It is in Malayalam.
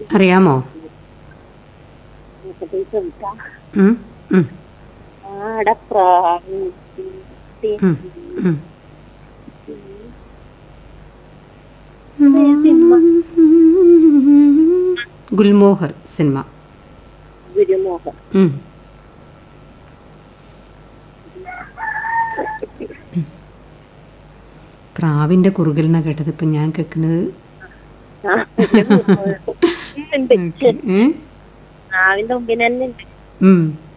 അറിയാമോ നോക്കട്ടെ ചോദിക്കാം ഉം, ഉം, ആടപ്രാവ് ഉം, ഉം. സിനിമ ഗുൽമോഹർ സിനിമ ഗുരുമോഹൻ ഉം. പ്രാവിന്റെ കുറുകൽ എന്നാ കേട്ടത് ഇപ്പൊ ഞാൻ കേൾക്കുന്നത് ആ, ഉണ്ട് ഓക്കേ. ഏ? നാവിന്റെ മുമ്പിൽ തന്നെ ഉണ്ട് ഉം